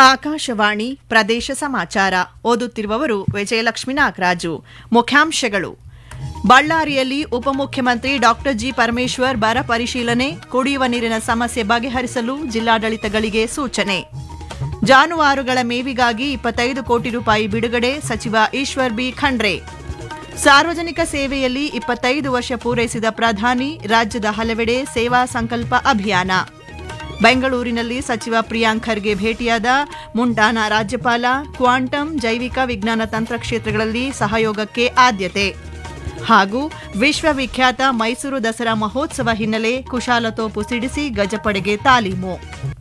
ಆಕಾಶವಾಣಿ ಪ್ರದೇಶ ಸಮಾಚಾರ ಓದುತ್ತಿರುವವರು ವಿಜಯಲಕ್ಷ್ಮಿ ನಾಗರಾಜು ಮುಖ್ಯಾಂಶಗಳು ಬಳ್ಳಾರಿಯಲ್ಲಿ ಉಪಮುಖ್ಯಮಂತ್ರಿ ಡಾಕ್ಟರ್ ಜಿ ಪರಮೇಶ್ವರ್ ಬರ ಪರಿಶೀಲನೆ ಕುಡಿಯುವ ನೀರಿನ ಸಮಸ್ಯೆ ಬಗೆಹರಿಸಲು ಜಿಲ್ಲಾಡಳಿತಗಳಿಗೆ ಸೂಚನೆ ಜಾನುವಾರುಗಳ ಮೇವಿಗಾಗಿ ಇಪ್ಪತ್ತೈದು ಕೋಟಿ ರೂಪಾಯಿ ಬಿಡುಗಡೆ ಸಚಿವ ಈಶ್ವರ್ ಬಿ ಖಂಡ್ರೆ ಸಾರ್ವಜನಿಕ ಸೇವೆಯಲ್ಲಿ ಇಪ್ಪತ್ತೈದು ವರ್ಷ ಪೂರೈಸಿದ ಪ್ರಧಾನಿ ರಾಜ್ಯದ ಹಲವೆಡೆ ಸೇವಾ ಸಂಕಲ್ಪ ಅಭಿಯಾನ ಬೆಂಗಳೂರಿನಲ್ಲಿ ಸಚಿವ ಪ್ರಿಯಾಂಕ್ ಖರ್ಗೆ ಭೇಟಿಯಾದ ಮುಂಡಾನ ರಾಜ್ಯಪಾಲ ಕ್ವಾಂಟಮ್ ಜೈವಿಕ ವಿಜ್ಞಾನ ತಂತ್ರ ಕ್ಷೇತ್ರಗಳಲ್ಲಿ ಸಹಯೋಗಕ್ಕೆ ಆದ್ಯತೆ ಹಾಗೂ ವಿಶ್ವವಿಖ್ಯಾತ ಮೈಸೂರು ದಸರಾ ಮಹೋತ್ಸವ ಹಿನ್ನೆಲೆ ಕುಶಾಲತೋಪು ಸಿಡಿಸಿ ಗಜಪಡೆಗೆ ತಾಲೀಮು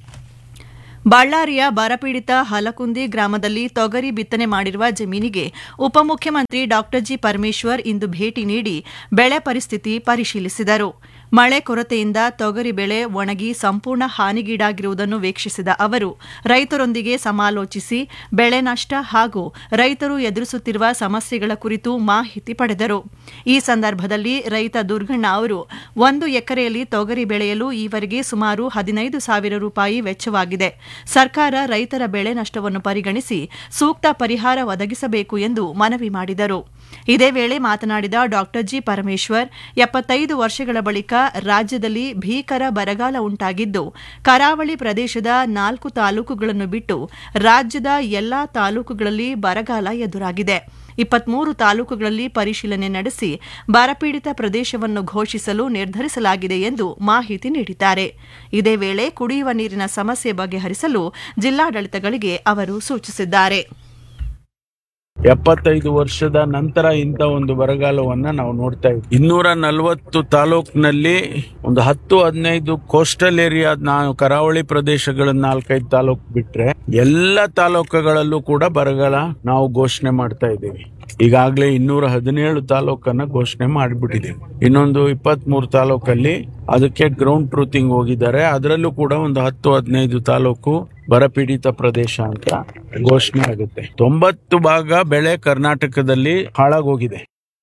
ಬಳ್ಳಾರಿಯ ಬರಪೀಡಿತ ಹಲಕುಂದಿ ಗ್ರಾಮದಲ್ಲಿ ತೊಗರಿ ಬಿತ್ತನೆ ಮಾಡಿರುವ ಜಮೀನಿಗೆ ಉಪಮುಖ್ಯಮಂತ್ರಿ ಡಾಕ್ಟರ್ ಜಿ ಪರಮೇಶ್ವರ್ ಇಂದು ಭೇಟಿ ನೀಡಿ ಬೆಳೆ ಪರಿಸ್ಥಿತಿ ಪರಿಶೀಲಿಸಿದರು ಮಳೆ ಕೊರತೆಯಿಂದ ತೊಗರಿ ಬೆಳೆ ಒಣಗಿ ಸಂಪೂರ್ಣ ಹಾನಿಗೀಡಾಗಿರುವುದನ್ನು ವೀಕ್ಷಿಸಿದ ಅವರು ರೈತರೊಂದಿಗೆ ಸಮಾಲೋಚಿಸಿ ಬೆಳೆ ನಷ್ಟ ಹಾಗೂ ರೈತರು ಎದುರಿಸುತ್ತಿರುವ ಸಮಸ್ಯೆಗಳ ಕುರಿತು ಮಾಹಿತಿ ಪಡೆದರು ಈ ಸಂದರ್ಭದಲ್ಲಿ ರೈತ ದುರ್ಗಣ್ಣ ಅವರು ಒಂದು ಎಕರೆಯಲ್ಲಿ ತೊಗರಿ ಬೆಳೆಯಲು ಈವರೆಗೆ ಸುಮಾರು ಹದಿನೈದು ಸಾವಿರ ರೂಪಾಯಿ ವೆಚ್ಚವಾಗಿದೆ ಸರ್ಕಾರ ರೈತರ ಬೆಳೆ ನಷ್ಟವನ್ನು ಪರಿಗಣಿಸಿ ಸೂಕ್ತ ಪರಿಹಾರ ಒದಗಿಸಬೇಕು ಎಂದು ಮನವಿ ಮಾಡಿದರು ಇದೇ ವೇಳೆ ಮಾತನಾಡಿದ ಡಾಕ್ಟರ್ ಜಿ ಪರಮೇಶ್ವರ್ ಎಪ್ಪತ್ತೈದು ವರ್ಷಗಳ ಬಳಿಕ ರಾಜ್ಯದಲ್ಲಿ ಭೀಕರ ಬರಗಾಲ ಉಂಟಾಗಿದ್ದು ಕರಾವಳಿ ಪ್ರದೇಶದ ನಾಲ್ಕು ತಾಲೂಕುಗಳನ್ನು ಬಿಟ್ಟು ರಾಜ್ಯದ ಎಲ್ಲಾ ತಾಲೂಕುಗಳಲ್ಲಿ ಬರಗಾಲ ಎದುರಾಗಿದೆ ಇಪ್ಪತ್ಮೂರು ತಾಲೂಕುಗಳಲ್ಲಿ ಪರಿಶೀಲನೆ ನಡೆಸಿ ಬರಪೀಡಿತ ಪ್ರದೇಶವನ್ನು ಘೋಷಿಸಲು ನಿರ್ಧರಿಸಲಾಗಿದೆ ಎಂದು ಮಾಹಿತಿ ನೀಡಿದ್ದಾರೆ ಇದೇ ವೇಳೆ ಕುಡಿಯುವ ನೀರಿನ ಸಮಸ್ಯೆ ಬಗೆಹರಿಸಲು ಜಿಲ್ಲಾಡಳಿತಗಳಿಗೆ ಅವರು ಸೂಚಿಸಿದ್ದಾರೆ ಎಪ್ಪತ್ತೈದು ವರ್ಷದ ನಂತರ ಇಂಥ ಒಂದು ಬರಗಾಲವನ್ನ ನಾವು ನೋಡ್ತಾ ಇದ್ದೀವಿ ಇನ್ನೂರ ನಲವತ್ತು ತಾಲೂಕಿನಲ್ಲಿ ಒಂದು ಹತ್ತು ಹದಿನೈದು ಕೋಸ್ಟಲ್ ಏರಿಯಾ ನಾವು ಕರಾವಳಿ ಪ್ರದೇಶಗಳನ್ನ ನಾಲ್ಕೈದು ತಾಲೂಕು ಬಿಟ್ರೆ ಎಲ್ಲ ತಾಲೂಕುಗಳಲ್ಲೂ ಕೂಡ ಬರಗಾಲ ನಾವು ಘೋಷಣೆ ಮಾಡ್ತಾ ಇದ್ದೀವಿ ಈಗಾಗಲೇ ಇನ್ನೂರ ಹದಿನೇಳು ತಾಲೂಕನ್ನ ಘೋಷಣೆ ಮಾಡಿಬಿಟ್ಟಿದ್ದೀವಿ ಇನ್ನೊಂದು ಇಪ್ಪತ್ತ್ ಮೂರು ತಾಲೂಕಲ್ಲಿ ಅದಕ್ಕೆ ಗ್ರೌಂಡ್ ಟ್ರೂತಿಂಗ್ ಹೋಗಿದ್ದಾರೆ ಅದರಲ್ಲೂ ಕೂಡ ಒಂದು ಹತ್ತು ಹದಿನೈದು ತಾಲೂಕು ಬರಪೀಡಿತ ಪ್ರದೇಶ ಅಂತ ಘೋಷಣೆ ಆಗುತ್ತೆ ತೊಂಬತ್ತು ಭಾಗ ಬೆಳೆ ಕರ್ನಾಟಕದಲ್ಲಿ ಹಾಳಾಗೋಗಿದೆ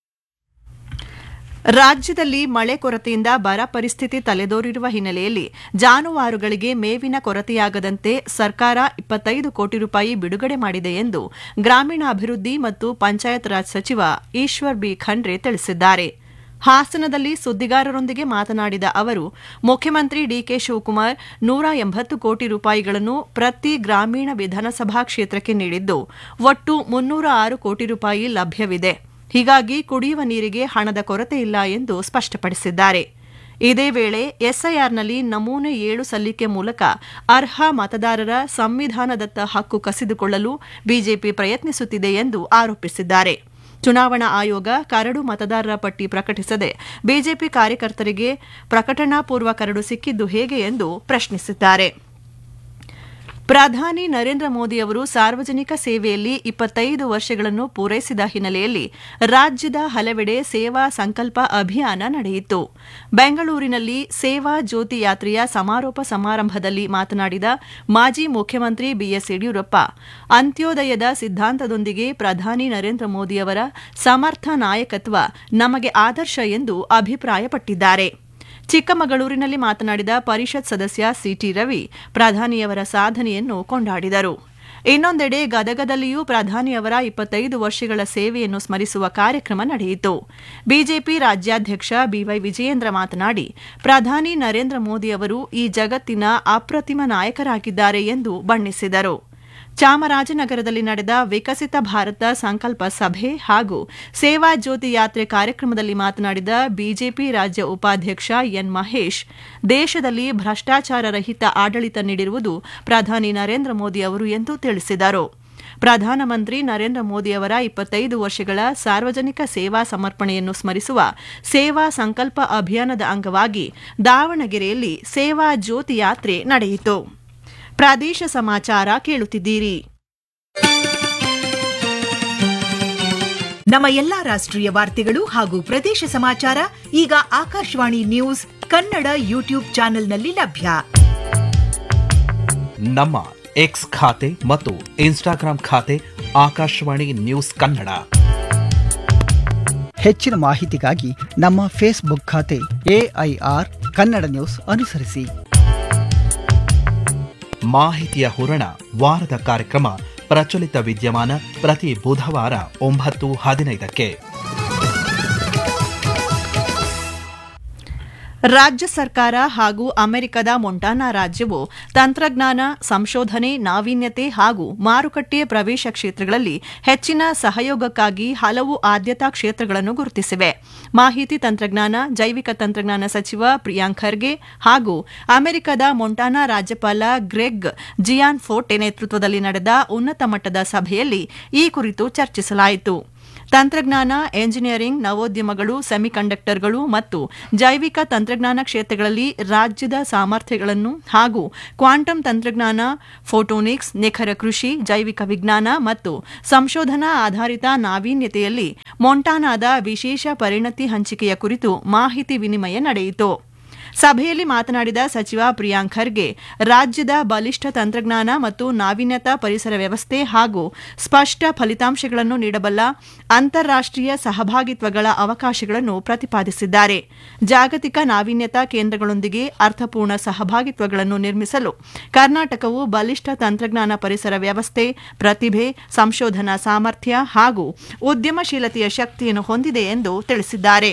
ರಾಜ್ಯದಲ್ಲಿ ಮಳೆ ಕೊರತೆಯಿಂದ ಬರ ಪರಿಸ್ಥಿತಿ ತಲೆದೋರಿರುವ ಹಿನ್ನೆಲೆಯಲ್ಲಿ ಜಾನುವಾರುಗಳಿಗೆ ಮೇವಿನ ಕೊರತೆಯಾಗದಂತೆ ಸರ್ಕಾರ ಇಪ್ಪತ್ತೈದು ಕೋಟಿ ರೂಪಾಯಿ ಬಿಡುಗಡೆ ಮಾಡಿದೆ ಎಂದು ಗ್ರಾಮೀಣಾಭಿವೃದ್ಧಿ ಮತ್ತು ಪಂಚಾಯತ್ ರಾಜ್ ಸಚಿವ ಈಶ್ವರ್ ಬಿ ಖಂಡ್ರೆ ತಿಳಿಸಿದ್ದಾರೆ ಹಾಸನದಲ್ಲಿ ಸುದ್ದಿಗಾರರೊಂದಿಗೆ ಮಾತನಾಡಿದ ಅವರು ಮುಖ್ಯಮಂತ್ರಿ ಡಿಕೆ ಶಿವಕುಮಾರ್ ನೂರ ಎಂಬತ್ತು ಕೋಟಿ ರೂಪಾಯಿಗಳನ್ನು ಪ್ರತಿ ಗ್ರಾಮೀಣ ವಿಧಾನಸಭಾ ಕ್ಷೇತ್ರಕ್ಕೆ ನೀಡಿದ್ದು ಒಟ್ಟು ಮುನ್ನೂರ ಆರು ಕೋಟಿ ರೂಪಾಯಿ ಲಭ್ಯವಿದೆ ಹೀಗಾಗಿ ಕುಡಿಯುವ ನೀರಿಗೆ ಹಣದ ಕೊರತೆ ಇಲ್ಲ ಎಂದು ಸ್ಪಷ್ಟಪಡಿಸಿದ್ದಾರೆ ಇದೇ ವೇಳೆ ಎಸ್ಐಆರ್ನಲ್ಲಿ ನಮೂನೆ ಏಳು ಸಲ್ಲಿಕೆ ಮೂಲಕ ಅರ್ಹ ಮತದಾರರ ಸಂವಿಧಾನದತ್ತ ಹಕ್ಕು ಕಸಿದುಕೊಳ್ಳಲು ಬಿಜೆಪಿ ಪ್ರಯತ್ನಿಸುತ್ತಿದೆ ಎಂದು ಆರೋಪಿಸಿದ್ದಾರೆ ಚುನಾವಣಾ ಆಯೋಗ ಕರಡು ಮತದಾರರ ಪಟ್ಟಿ ಪ್ರಕಟಿಸದೆ ಬಿಜೆಪಿ ಕಾರ್ಯಕರ್ತರಿಗೆ ಪ್ರಕಟಣಾ ಪೂರ್ವ ಕರಡು ಸಿಕ್ಕಿದ್ದು ಹೇಗೆ ಎಂದು ಪ್ರಶ್ನಿಸಿದ್ದಾರೆ ಪ್ರಧಾನಿ ನರೇಂದ್ರ ಮೋದಿ ಅವರು ಸಾರ್ವಜನಿಕ ಸೇವೆಯಲ್ಲಿ ಇಪ್ಪತ್ತೈದು ವರ್ಷಗಳನ್ನು ಪೂರೈಸಿದ ಹಿನ್ನೆಲೆಯಲ್ಲಿ ರಾಜ್ಯದ ಹಲವೆಡೆ ಸೇವಾ ಸಂಕಲ್ಪ ಅಭಿಯಾನ ನಡೆಯಿತು ಬೆಂಗಳೂರಿನಲ್ಲಿ ಸೇವಾ ಜ್ಯೋತಿ ಯಾತ್ರೆಯ ಸಮಾರೋಪ ಸಮಾರಂಭದಲ್ಲಿ ಮಾತನಾಡಿದ ಮಾಜಿ ಮುಖ್ಯಮಂತ್ರಿ ಬಿಎಸ್ ಯಡಿಯೂರಪ್ಪ ಅಂತ್ಯೋದಯದ ಸಿದ್ಧಾಂತದೊಂದಿಗೆ ಪ್ರಧಾನಿ ನರೇಂದ್ರ ಮೋದಿಯವರ ಸಮರ್ಥ ನಾಯಕತ್ವ ನಮಗೆ ಆದರ್ಶ ಎಂದು ಅಭಿಪ್ರಾಯಪಟ್ಟಿದ್ದಾರೆ ಚಿಕ್ಕಮಗಳೂರಿನಲ್ಲಿ ಮಾತನಾಡಿದ ಪರಿಷತ್ ಸದಸ್ಯ ಸಿಟಿ ರವಿ ಪ್ರಧಾನಿಯವರ ಸಾಧನೆಯನ್ನು ಕೊಂಡಾಡಿದರು ಇನ್ನೊಂದೆಡೆ ಗದಗದಲ್ಲಿಯೂ ಪ್ರಧಾನಿಯವರ ಇಪ್ಪತ್ತೈದು ವರ್ಷಗಳ ಸೇವೆಯನ್ನು ಸ್ಮರಿಸುವ ಕಾರ್ಯಕ್ರಮ ನಡೆಯಿತು ಬಿಜೆಪಿ ರಾಜ್ಯಾಧ್ಯಕ್ಷ ಬಿವೈ ವಿಜಯೇಂದ್ರ ಮಾತನಾಡಿ ಪ್ರಧಾನಿ ನರೇಂದ್ರ ಮೋದಿ ಅವರು ಈ ಜಗತ್ತಿನ ಅಪ್ರತಿಮ ನಾಯಕರಾಗಿದ್ದಾರೆ ಎಂದು ಬಣ್ಣಿಸಿದರು ಚಾಮರಾಜನಗರದಲ್ಲಿ ನಡೆದ ವಿಕಸಿತ ಭಾರತ ಸಂಕಲ್ಪ ಸಭೆ ಹಾಗೂ ಸೇವಾ ಜ್ಯೋತಿ ಯಾತ್ರೆ ಕಾರ್ಯಕ್ರಮದಲ್ಲಿ ಮಾತನಾಡಿದ ಬಿಜೆಪಿ ರಾಜ್ಯ ಉಪಾಧ್ಯಕ್ಷ ಎನ್ ಮಹೇಶ್ ದೇಶದಲ್ಲಿ ಭ್ರಷ್ಟಾಚಾರ ರಹಿತ ಆಡಳಿತ ನೀಡಿರುವುದು ಪ್ರಧಾನಿ ನರೇಂದ್ರ ಮೋದಿ ಅವರು ಎಂದು ತಿಳಿಸಿದರು ಪ್ರಧಾನಮಂತ್ರಿ ನರೇಂದ್ರ ಮೋದಿಯವರ ಇಪ್ಪತ್ತೈದು ವರ್ಷಗಳ ಸಾರ್ವಜನಿಕ ಸೇವಾ ಸಮರ್ಪಣೆಯನ್ನು ಸ್ಮರಿಸುವ ಸೇವಾ ಸಂಕಲ್ಪ ಅಭಿಯಾನದ ಅಂಗವಾಗಿ ದಾವಣಗೆರೆಯಲ್ಲಿ ಸೇವಾ ಜ್ಯೋತಿ ಯಾತ್ರೆ ನಡೆಯಿತು ಪ್ರಾದೇಶ ಸಮಾಚಾರ ಕೇಳುತ್ತಿದ್ದೀರಿ ನಮ್ಮ ಎಲ್ಲಾ ರಾಷ್ಟ್ರೀಯ ವಾರ್ತೆಗಳು ಹಾಗೂ ಪ್ರದೇಶ ಸಮಾಚಾರ ಈಗ ಆಕಾಶವಾಣಿ ನ್ಯೂಸ್ ಕನ್ನಡ ಯೂಟ್ಯೂಬ್ ಚಾನೆಲ್ನಲ್ಲಿ ಲಭ್ಯ ನಮ್ಮ ಎಕ್ಸ್ ಖಾತೆ ಮತ್ತು ಇನ್ಸ್ಟಾಗ್ರಾಂ ಖಾತೆ ಆಕಾಶವಾಣಿ ನ್ಯೂಸ್ ಕನ್ನಡ ಹೆಚ್ಚಿನ ಮಾಹಿತಿಗಾಗಿ ನಮ್ಮ ಫೇಸ್ಬುಕ್ ಖಾತೆ ಎಐಆರ್ ಕನ್ನಡ ನ್ಯೂಸ್ ಅನುಸರಿಸಿ ಮಾಹಿತಿಯ ಹೂರಣ ವಾರದ ಕಾರ್ಯಕ್ರಮ ಪ್ರಚಲಿತ ವಿದ್ಯಮಾನ ಪ್ರತಿ ಬುಧವಾರ ಒಂಬತ್ತು ಹದಿನೈದಕ್ಕೆ ರಾಜ್ಯ ಸರ್ಕಾರ ಹಾಗೂ ಅಮೆರಿಕದ ಮೊಂಟಾನಾ ರಾಜ್ಯವು ತಂತ್ರಜ್ಞಾನ ಸಂಶೋಧನೆ ನಾವೀನ್ಯತೆ ಹಾಗೂ ಮಾರುಕಟ್ಟೆ ಪ್ರವೇಶ ಕ್ಷೇತ್ರಗಳಲ್ಲಿ ಹೆಚ್ಚಿನ ಸಹಯೋಗಕ್ಕಾಗಿ ಹಲವು ಆದ್ಯತಾ ಕ್ಷೇತ್ರಗಳನ್ನು ಗುರುತಿಸಿವೆ ಮಾಹಿತಿ ತಂತ್ರಜ್ಞಾನ ಜೈವಿಕ ತಂತ್ರಜ್ಞಾನ ಸಚಿವ ಪ್ರಿಯಾಂಕ್ ಖರ್ಗೆ ಹಾಗೂ ಅಮೆರಿಕದ ಮೊಂಟಾನಾ ರಾಜ್ಯಪಾಲ ಗ್ರೆಗ್ ಜಿಯಾನ್ ಫೋರ್ಟೆ ನೇತೃತ್ವದಲ್ಲಿ ನಡೆದ ಉನ್ನತ ಮಟ್ಟದ ಸಭೆಯಲ್ಲಿ ಈ ಕುರಿತು ಚರ್ಚಿಸಲಾಯಿತು ತಂತ್ರಜ್ಞಾನ ಎಂಜಿನಿಯರಿಂಗ್ ನವೋದ್ಯಮಗಳು ಸೆಮಿಕಂಡಕ್ಟರ್ಗಳು ಮತ್ತು ಜೈವಿಕ ತಂತ್ರಜ್ಞಾನ ಕ್ಷೇತ್ರಗಳಲ್ಲಿ ರಾಜ್ಯದ ಸಾಮರ್ಥ್ಯಗಳನ್ನು ಹಾಗೂ ಕ್ವಾಂಟಮ್ ತಂತ್ರಜ್ಞಾನ ಫೋಟೋನಿಕ್ಸ್ ನಿಖರ ಕೃಷಿ ಜೈವಿಕ ವಿಜ್ಞಾನ ಮತ್ತು ಸಂಶೋಧನಾ ಆಧಾರಿತ ನಾವೀನ್ಯತೆಯಲ್ಲಿ ಮೊಂಟಾನಾದ ವಿಶೇಷ ಪರಿಣತಿ ಹಂಚಿಕೆಯ ಕುರಿತು ಮಾಹಿತಿ ವಿನಿಮಯ ನಡೆಯಿತು ಸಭೆಯಲ್ಲಿ ಮಾತನಾಡಿದ ಸಚಿವ ಪ್ರಿಯಾಂಕ್ ಖರ್ಗೆ ರಾಜ್ಯದ ಬಲಿಷ್ಠ ತಂತ್ರಜ್ಞಾನ ಮತ್ತು ನಾವೀನ್ಯತಾ ಪರಿಸರ ವ್ಯವಸ್ಥೆ ಹಾಗೂ ಸ್ಪಷ್ಟ ಫಲಿತಾಂಶಗಳನ್ನು ನೀಡಬಲ್ಲ ಅಂತಾರಾಷ್ಟೀಯ ಸಹಭಾಗಿತ್ವಗಳ ಅವಕಾಶಗಳನ್ನು ಪ್ರತಿಪಾದಿಸಿದ್ದಾರೆ ಜಾಗತಿಕ ನಾವೀನ್ಯತಾ ಕೇಂದ್ರಗಳೊಂದಿಗೆ ಅರ್ಥಪೂರ್ಣ ಸಹಭಾಗಿತ್ವಗಳನ್ನು ನಿರ್ಮಿಸಲು ಕರ್ನಾಟಕವು ಬಲಿಷ್ಠ ತಂತ್ರಜ್ಞಾನ ಪರಿಸರ ವ್ಯವಸ್ಥೆ ಪ್ರತಿಭೆ ಸಂಶೋಧನಾ ಸಾಮರ್ಥ್ಯ ಹಾಗೂ ಉದ್ಯಮಶೀಲತೆಯ ಶಕ್ತಿಯನ್ನು ಹೊಂದಿದೆ ಎಂದು ತಿಳಿಸಿದ್ದಾರೆ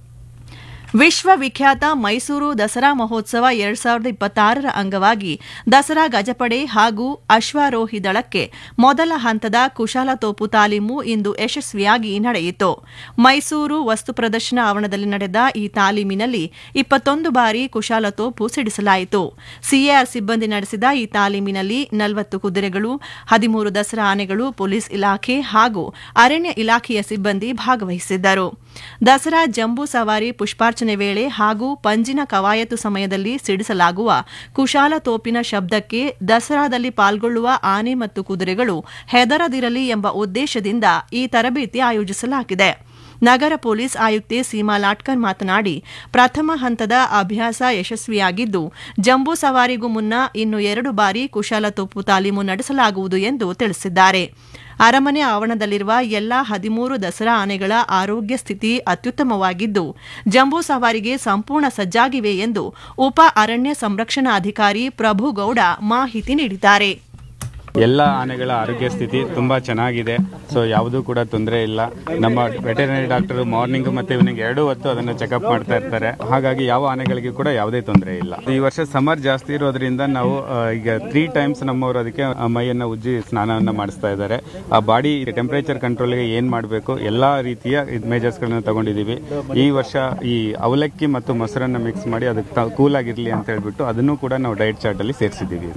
ವಿಶ್ವವಿಖ್ಯಾತ ಮೈಸೂರು ದಸರಾ ಮಹೋತ್ಸವ ಎರಡ್ ಸಾವಿರದ ಇಪ್ಪತ್ತಾರರ ಅಂಗವಾಗಿ ದಸರಾ ಗಜಪಡೆ ಹಾಗೂ ಅಶ್ವಾರೋಹಿ ದಳಕ್ಕೆ ಮೊದಲ ಹಂತದ ಕುಶಾಲತೋಪು ತಾಲೀಮು ಇಂದು ಯಶಸ್ವಿಯಾಗಿ ನಡೆಯಿತು ಮೈಸೂರು ವಸ್ತು ಪ್ರದರ್ಶನ ಆವರಣದಲ್ಲಿ ನಡೆದ ಈ ತಾಲೀಮಿನಲ್ಲಿ ಇಪ್ಪತ್ತೊಂದು ಬಾರಿ ಕುಶಾಲತೋಪು ಸಿಡಿಸಲಾಯಿತು ಸಿಎಆರ್ ಸಿಬ್ಬಂದಿ ನಡೆಸಿದ ಈ ತಾಲೀಮಿನಲ್ಲಿ ನಲವತ್ತು ಕುದುರೆಗಳು ಹದಿಮೂರು ದಸರಾ ಆನೆಗಳು ಪೊಲೀಸ್ ಇಲಾಖೆ ಹಾಗೂ ಅರಣ್ಯ ಇಲಾಖೆಯ ಸಿಬ್ಬಂದಿ ಭಾಗವಹಿಸಿದ್ದರು ದಸರಾ ಜಂಬೂ ಸವಾರಿ ಪುಷ್ಪಾರ್ಚನೆ ವೇಳೆ ಹಾಗೂ ಪಂಜಿನ ಕವಾಯತು ಸಮಯದಲ್ಲಿ ಸಿಡಿಸಲಾಗುವ ಕುಶಾಲ ತೋಪಿನ ಶಬ್ದಕ್ಕೆ ದಸರಾದಲ್ಲಿ ಪಾಲ್ಗೊಳ್ಳುವ ಆನೆ ಮತ್ತು ಕುದುರೆಗಳು ಹೆದರದಿರಲಿ ಎಂಬ ಉದ್ದೇಶದಿಂದ ಈ ತರಬೇತಿ ಆಯೋಜಿಸಲಾಗಿದೆ ನಗರ ಪೊಲೀಸ್ ಆಯುಕ್ತೆ ಸೀಮಾ ಲಾಟ್ಕರ್ ಮಾತನಾಡಿ ಪ್ರಥಮ ಹಂತದ ಅಭ್ಯಾಸ ಯಶಸ್ವಿಯಾಗಿದ್ದು ಜಂಬೂ ಸವಾರಿಗೂ ಮುನ್ನ ಇನ್ನು ಎರಡು ಬಾರಿ ಕುಶಾಲತೋಪು ತಾಲೀಮು ನಡೆಸಲಾಗುವುದು ಎಂದು ತಿಳಿಸಿದ್ದಾರೆ ಅರಮನೆ ಆವರಣದಲ್ಲಿರುವ ಎಲ್ಲಾ ಹದಿಮೂರು ದಸರಾ ಆನೆಗಳ ಆರೋಗ್ಯ ಸ್ಥಿತಿ ಅತ್ಯುತ್ತಮವಾಗಿದ್ದು ಜಂಬೂ ಸವಾರಿಗೆ ಸಂಪೂರ್ಣ ಸಜ್ಜಾಗಿವೆ ಎಂದು ಉಪ ಅರಣ್ಯ ಸಂರಕ್ಷಣಾಧಿಕಾರಿ ಪ್ರಭುಗೌಡ ಮಾಹಿತಿ ನೀಡಿದ್ದಾರೆ ಎಲ್ಲ ಆನೆಗಳ ಆರೋಗ್ಯ ಸ್ಥಿತಿ ತುಂಬಾ ಚೆನ್ನಾಗಿದೆ ಸೊ ಯಾವುದೂ ಕೂಡ ತೊಂದರೆ ಇಲ್ಲ ನಮ್ಮ ವೆಟರ್ನರಿ ಡಾಕ್ಟರ್ ಮಾರ್ನಿಂಗ್ ಮತ್ತೆ ಈವ್ನಿಂಗ್ ಎರಡೂ ಹೊತ್ತು ಅದನ್ನು ಚೆಕಪ್ ಮಾಡ್ತಾ ಇರ್ತಾರೆ ಹಾಗಾಗಿ ಯಾವ ಆನೆಗಳಿಗೆ ಕೂಡ ಯಾವುದೇ ತೊಂದರೆ ಇಲ್ಲ ಈ ವರ್ಷ ಸಮರ್ ಜಾಸ್ತಿ ಇರೋದ್ರಿಂದ ನಾವು ಆ, ಈಗ ತ್ರೀ ಟೈಮ್ಸ್ ನಮ್ಮವರು ಅದಕ್ಕೆ ಆ, ಮೈಯನ್ನ ಉಜ್ಜಿ ಸ್ನಾನವನ್ನ ಮಾಡಿಸ್ತಾ ಇದ್ದಾರೆ ಆ ಬಾಡಿ ಟೆಂಪರೇಚರ್ ಕಂಟ್ರೋಲ್ಗೆ ಏನ್ ಮಾಡಬೇಕು ಎಲ್ಲಾ ರೀತಿಯ ಮೆಜರ್ಸ್ಗಳನ್ನ ತಗೊಂಡಿದೀವಿ ಈ ವರ್ಷ ಈ ಅವಲಕ್ಕಿ ಮತ್ತು ಮೊಸರನ್ನ ಮಿಕ್ಸ್ ಮಾಡಿ ಅದಕ್ಕೆ ಕೂಲ್ ಆಗಿರ್ಲಿ ಅಂತ ಹೇಳ್ಬಿಟ್ಟು ಅದನ್ನು ಕೂಡ ನಾವು ಡಯಟ್ ಚಾರ್ಟ್ ಅಲ್ಲಿ ಸೇರಿಸಿದ್ದೀವಿ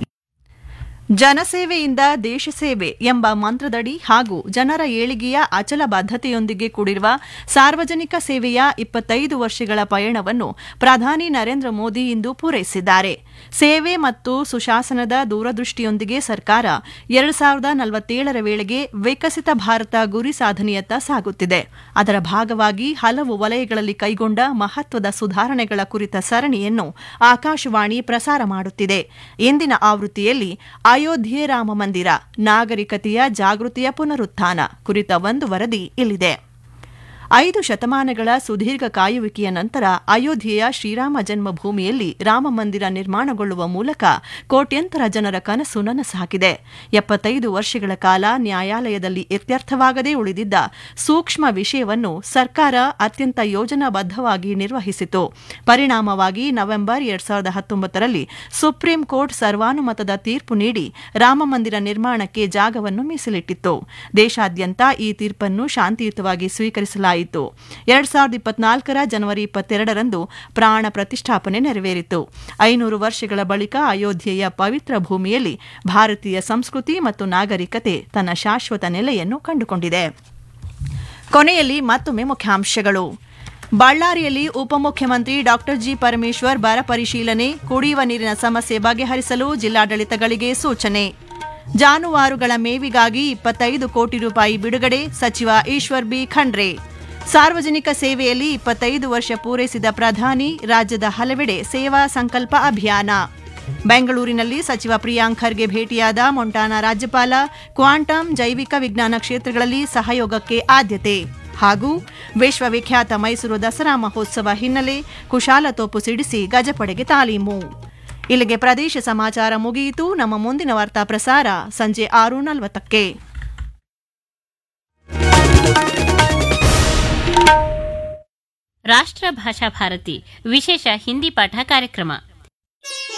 ಜನಸೇವೆಯಿಂದ ದೇಶ ಸೇವೆ ಎಂಬ ಮಂತ್ರದಡಿ ಹಾಗೂ ಜನರ ಏಳಿಗೆಯ ಅಚಲ ಬದ್ಧತೆಯೊಂದಿಗೆ ಕೂಡಿರುವ ಸಾರ್ವಜನಿಕ ಸೇವೆಯ ಇಪ್ಪತ್ತೈದು ವರ್ಷಗಳ ಪಯಣವನ್ನು ಪ್ರಧಾನಿ ನರೇಂದ್ರ ಮೋದಿ ಇಂದು ಪೂರೈಸಿದ್ದಾರೆ ಸೇವೆ ಮತ್ತು ಸುಶಾಸನದ ದೂರದೃಷ್ಟಿಯೊಂದಿಗೆ ಸರ್ಕಾರ ಎರಡು ಸಾವಿರದ ನಲವತ್ತೇಳರ ವೇಳೆಗೆ ವಿಕಸಿತ ಭಾರತ ಗುರಿ ಸಾಧನೆಯತ್ತ ಸಾಗುತ್ತಿದೆ ಅದರ ಭಾಗವಾಗಿ ಹಲವು ವಲಯಗಳಲ್ಲಿ ಕೈಗೊಂಡ ಮಹತ್ವದ ಸುಧಾರಣೆಗಳ ಕುರಿತ ಸರಣಿಯನ್ನು ಆಕಾಶವಾಣಿ ಪ್ರಸಾರ ಮಾಡುತ್ತಿದೆ ಇಂದಿನ ಆವೃತ್ತಿಯಲ್ಲಿ ಅಯೋಧ್ಯೆ ರಾಮ ಮಂದಿರ ನಾಗರಿಕತೆಯ ಜಾಗೃತಿಯ ಪುನರುತ್ಥಾನ ಕುರಿತ ಒಂದು ವರದಿ ಇಲ್ಲಿದೆ ಐದು ಶತಮಾನಗಳ ಸುದೀರ್ಘ ಕಾಯುವಿಕೆಯ ನಂತರ ಅಯೋಧ್ಯೆಯ ಶ್ರೀರಾಮ ಜನ್ಮಭೂಮಿಯಲ್ಲಿ ರಾಮ ಮಂದಿರ ನಿರ್ಮಾಣಗೊಳ್ಳುವ ಮೂಲಕ ಕೋಟ್ಯಂತರ ಜನರ ಕನಸು ನನಸಾಗಿದೆ ಎಪ್ಪತ್ತೈದು ವರ್ಷಗಳ ಕಾಲ ನ್ಯಾಯಾಲಯದಲ್ಲಿ ಇತ್ಯರ್ಥವಾಗದೇ ಉಳಿದಿದ್ದ ಸೂಕ್ಷ್ಮ ವಿಷಯವನ್ನು ಸರ್ಕಾರ ಅತ್ಯಂತ ಯೋಜನಾಬದ್ಧವಾಗಿ ನಿರ್ವಹಿಸಿತು ಪರಿಣಾಮವಾಗಿ ನವೆಂಬರ್ ಎರಡ್ ಸಾವಿರದ ಹತ್ತೊಂಬತ್ತರಲ್ಲಿ ಸುಪ್ರೀಂ ಕೋರ್ಟ್ ಸರ್ವಾನುಮತದ ತೀರ್ಪು ನೀಡಿ ರಾಮ ಮಂದಿರ ನಿರ್ಮಾಣಕ್ಕೆ ಜಾಗವನ್ನು ಮೀಸಲಿಟ್ಟಿತ್ತು ದೇಶಾದ್ಯಂತ ಈ ತೀರ್ಪನ್ನು ಶಾಂತಿಯುತವಾಗಿ ಸ್ವೀಕರಿಸಲಾಯಿತು ಎರಡ್ ಸಾವಿರದ ಇಪ್ಪತ್ನಾಲ್ಕರ ಜನವರಿ ಇಪ್ಪತ್ತೆರಡರಂದು ಪ್ರಾಣ ಪ್ರತಿಷ್ಠಾಪನೆ ನೆರವೇರಿತು ಐನೂರು ವರ್ಷಗಳ ಬಳಿಕ ಅಯೋಧ್ಯೆಯ ಪವಿತ್ರ ಭೂಮಿಯಲ್ಲಿ ಭಾರತೀಯ ಸಂಸ್ಕೃತಿ ಮತ್ತು ನಾಗರಿಕತೆ ತನ್ನ ಶಾಶ್ವತ ನೆಲೆಯನ್ನು ಕಂಡುಕೊಂಡಿದೆ ಕೊನೆಯಲ್ಲಿ ಮತ್ತೊಮ್ಮೆ ಮುಖ್ಯಾಂಶಗಳು ಬಳ್ಳಾರಿಯಲ್ಲಿ ಉಪಮುಖ್ಯಮಂತ್ರಿ ಡಾ ಜಿ ಪರಮೇಶ್ವರ್ ಬರ ಪರಿಶೀಲನೆ ಕುಡಿಯುವ ನೀರಿನ ಸಮಸ್ಯೆ ಬಗೆಹರಿಸಲು ಜಿಲ್ಲಾಡಳಿತಗಳಿಗೆ ಸೂಚನೆ ಜಾನುವಾರುಗಳ ಮೇವಿಗಾಗಿ ಇಪ್ಪತ್ತೈದು ಕೋಟಿ ರೂಪಾಯಿ ಬಿಡುಗಡೆ ಸಚಿವ ಈಶ್ವರ್ ಬಿ ಖಂಡ್ರೆ ಸಾರ್ವಜನಿಕ ಸೇವೆಯಲ್ಲಿ ಇಪ್ಪತ್ತೈದು ವರ್ಷ ಪೂರೈಸಿದ ಪ್ರಧಾನಿ ರಾಜ್ಯದ ಹಲವೆಡೆ ಸೇವಾ ಸಂಕಲ್ಪ ಅಭಿಯಾನ ಬೆಂಗಳೂರಿನಲ್ಲಿ ಸಚಿವ ಪ್ರಿಯಾಂಕ್ ಖರ್ಗೆ ಭೇಟಿಯಾದ ಮೊಂಟಾನಾ ರಾಜ್ಯಪಾಲ ಕ್ವಾಂಟಮ್ ಜೈವಿಕ ವಿಜ್ಞಾನ ಕ್ಷೇತ್ರಗಳಲ್ಲಿ ಸಹಯೋಗಕ್ಕೆ ಆದ್ಯತೆ ಹಾಗೂ ವಿಶ್ವವಿಖ್ಯಾತ ಮೈಸೂರು ದಸರಾ ಮಹೋತ್ಸವ ಹಿನ್ನೆಲೆ ಕುಶಾಲತೋಪು ಸಿಡಿಸಿ ಗಜಪಡೆಗೆ ತಾಲೀಮು ಇಲ್ಲಿಗೆ ಪ್ರದೇಶ ಸಮಾಚಾರ ಮುಗಿಯಿತು ನಮ್ಮ ಮುಂದಿನ ವಾರ್ತಾ ಪ್ರಸಾರ ಸಂಜೆ ಆರು ನಲವತ್ತಕ್ಕೆ ರಾಷ್ಟ್ರ ಭಾಷಾ ಭಾರತಿ ವಿಶೇಷ ಹಿಂದಿ ಪಾಠ ಕಾರ್ಯಕ್ರಮ